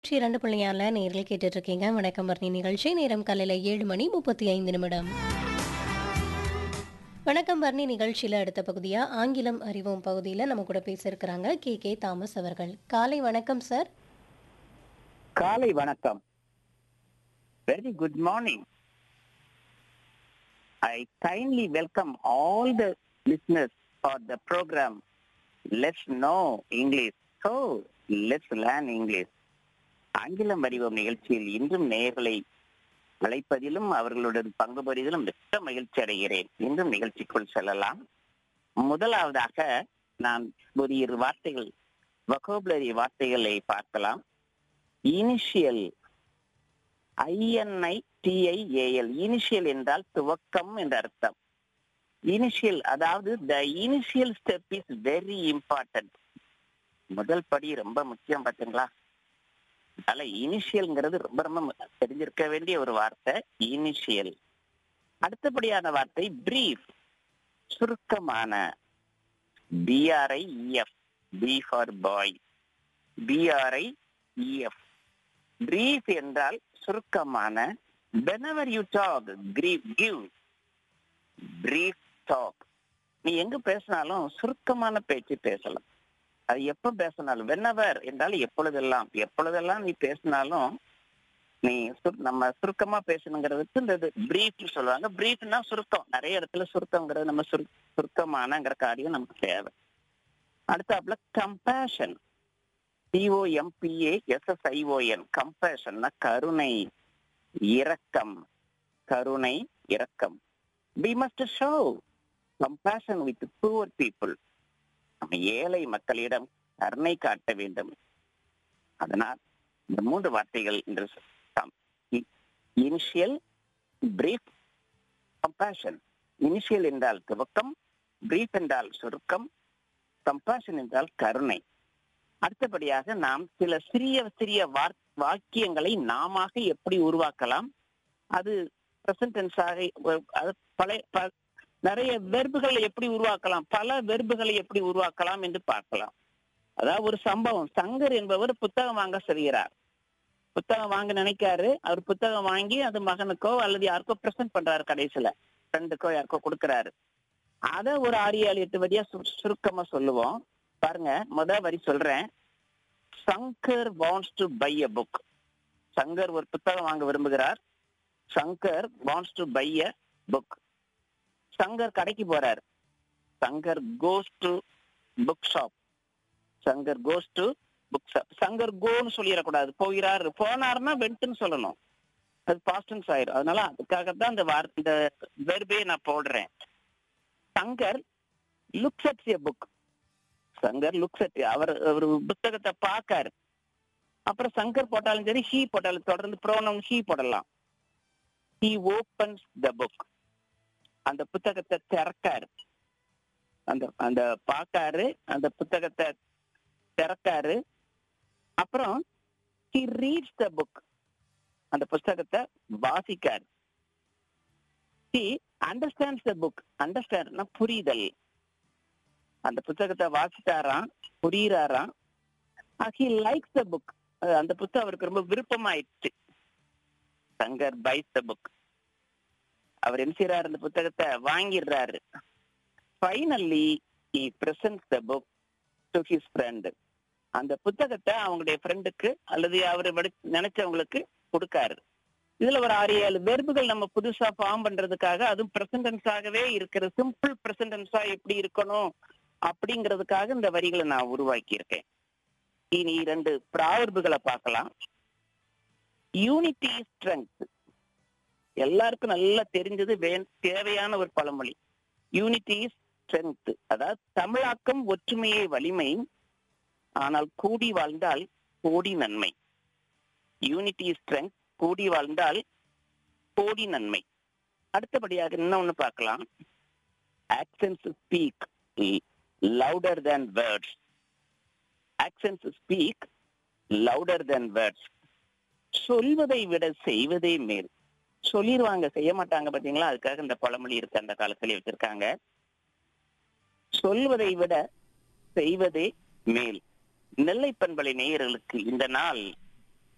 நூற்றி இரண்டு புள்ளியால நேரில் கேட்டுட்டு இருக்கீங்க வணக்கம் வர்ணி நிகழ்ச்சி நேரம் காலையில ஏழு மணி முப்பத்தி ஐந்து நிமிடம் வணக்கம் வர்ணி நிகழ்ச்சியில அடுத்த பகுதியா ஆங்கிலம் அறிவோம் பகுதியில நம்ம கூட பேச இருக்கிறாங்க கே கே தாமஸ் அவர்கள் காலை வணக்கம் சார் காலை வணக்கம் very good morning I kindly welcome all the listeners for the program let's know English so let's learn English ஆங்கிலம் அறிவோம் நிகழ்ச்சியில் இன்றும் நேயர்களை அழைப்பதிலும் அவர்களுடன் பங்கு பெறுவதிலும் மிக்க மகிழ்ச்சி அடைகிறேன் இன்றும் நிகழ்ச்சிக்குள் செல்லலாம் முதலாவதாக நான் ஒரு இரு வார்த்தைகள் வகோபுலரி வார்த்தைகளை பார்க்கலாம் இனிஷியல் ஐஎன்ஐ டிஐஏஎல் இனிஷியல் என்றால் துவக்கம் என்ற அர்த்தம் இனிஷியல் அதாவது the initial step is very important முதல் படி ரொம்ப முக்கியம் பார்த்தீங்களா அதனால இனிஷியல்ங்கிறது ரொம்ப ரொம்ப தெரிஞ்சிருக்க வேண்டிய ஒரு வார்த்தை இனிஷியல் அடுத்தபடியான வார்த்தை பிரீஃப் சுருக்கமான BRI EF B for boy BRI EF brief என்றால் சுருக்கமான whenever you talk grief give brief talk நீ எங்க பேசினாலும் சுருக்கமான பேச்சு பேசலாம் அது எப்ப பேசினாலும் whenever என்றால் எப்பொழுதெல்லாம் எப்பொழுதெல்லாம் நீ பேசினாலும் நீ சுரு- நம்ம சுருக்கமா பேசணுங்கிறதுக்கு இந்த பிரீஃப் சொல்லுவாங்க பிரீஃப்னா சுருக்கம் நிறைய இடத்துல சுருக்கங்கிறது நம்ம சுரு சுருக்கமானங்கிற காரியம் நமக்கு தேவை அடுத்தாப்புல கம்பேஷன் டிஓஎம்பிஏ எஸ்எஸ்ஐஓஎன் கம்பேஷன்னா கருணை இரக்கம் கருணை இரக்கம் we must show compassion with poor people நம்ம ஏழை மக்களிடம் கருணை காட்ட வேண்டும் அதனால் இந்த மூன்று வார்த்தைகள் என்று இனிஷியல் பிரீஃப் கம்பேஷன் இனிஷியல் என்றால் துவக்கம் பிரீஃப் என்றால் சுருக்கம் கம்பேஷன் என்றால் கருணை அடுத்தபடியாக நாம் சில சிறிய சிறிய வார்- வாக்கியங்களை நாம எப்படி உருவாக்கலாம் அது பிரசன்ட் டென்ஸாக அது பழைய ப- நிறைய வெர்புகளை எப்படி உருவாக்கலாம் பல வெர்புகளை எப்படி உருவாக்கலாம் என்று பார்க்கலாம் அதாவது ஒரு சம்பவம் சங்கர் என்பவர் புத்தகம் வாங்க செல்கிறார் புத்தகம் வாங்க நினைக்காரு அவர் புத்தகம் வாங்கி அது மகனுக்கோ அல்லது யாருக்கோ பிரசன்ட் பண்றாரு கடைசியில ஃப்ரெண்டுக்கோ யாருக்கோ கொடுக்கறாரு அத ஒரு ஆறு ஏழு எட்டு வரியா சு- சுருக்கமா சொல்லுவோம் பாருங்க முத வரி சொல்றேன் Shankar wants to buy a book Shankar ஒரு புத்தகம் வாங்க விரும்புகிறார் Shankar wants to buy a book Shankar கடைக்கு போறார் Shankar goes to book shop Shankar goes to book shop Shankar கோன்னு சொல்லிடக்கூடாது போகிறார் போனார்னா வென்ட்னு சொல்லணும் அது பாஸ்டன்ஸ் ஆயிரும் அதனால அதுக்காகத்தான் இந்த வார்த்தை இந்த வெர்பே நான் போடுறேன் Shankar looks at a book Shankar looks at அவர் ஒரு புத்தகத்தை பார்க்காரு அப்புறம் சங்கர் போட்டாலும் சரி ஹீ போட்டாலும் தொடர்ந்து ப்ரோனவுன் ஹீ போடலாம் ஹீ ஓபன்ஸ் த புக் அந்த புத்தகத்தை திறக்காரு அந்த அந்த பார்க்காரு அந்த புத்தகத்தை திறக்காரு அப்புறம் ஹி ரீட்ஸ் த புக் அந்த புத்தகத்தை வாசிக்காரு ஹி அண்டர்ஸ்டாண்ட்ஸ் த புக் அண்டர்ஸ்டாண்ட்னா புரிதல் அந்த புத்தகத்தை வாசிட்டாராம் புரியுறாராம் ஹி லைக்ஸ் த புக் அந்த புத்தகம் அவருக்கு ரொம்ப விருப்பமாயிடுச்சு சங்கர் பைஸ் த புக் அவர் என்ன செய்யறாரு அந்த புத்தகத்தை வாங்கிடுறாரு finally he presents the book to his friend அந்த புத்தகத்தை அவங்களுடைய ஃப்ரெண்டுக்கு அல்லது அவர் நினைச்சவங்களுக்கு கொடுக்காரு இதுல ஒரு ஆறு ஏழு வெர்புகள் நம்ம புதுசா ஃபார்ம் பண்றதுக்காக அதுவும் பிரசன்டென்ஸாகவே இருக்கிற சிம்பிள் பிரசன்டென்ஸா எப்படி இருக்கணும் அப்படிங்கிறதுக்காக இந்த வரிகளை நான் உருவாக்கி இருக்கேன் இனி இரண்டு ப்ராவர்புகளை பார்க்கலாம் யூனிட்டி ஸ்ட்ரென்த் எல்லாருக்கும் நல்லா தெரிஞ்சது வே- தேவையான ஒரு பழமொழி யூனிட்டி ஸ்ட்ரென்த் அதாவது தமிழாக்கம் ஒற்றுமையை வலிமை ஆனால் கூடி வாழ்ந்தால் கோடி நன்மை யூனிட்டி ஸ்ட்ரென்த் கூடி வாழ்ந்தால் கோடி நன்மை அடுத்தபடியாக இன்னொன்னு பார்க்கலாம் actions speak louder than words actions speak louder than words சொல்வதை விட செய்வதே மேல் சொல்லிடுவாங்க செய்ய மாட்டாங்க பாத்தீங்களா அதுக்காக இந்த பழமொழி இருக்கு அந்த காலத்துல வச்சிருக்காங்க சொல்வதை விட செய்வதே மேல் நெல்லை பண்பலை நேயர்களுக்கு இந்த நாள்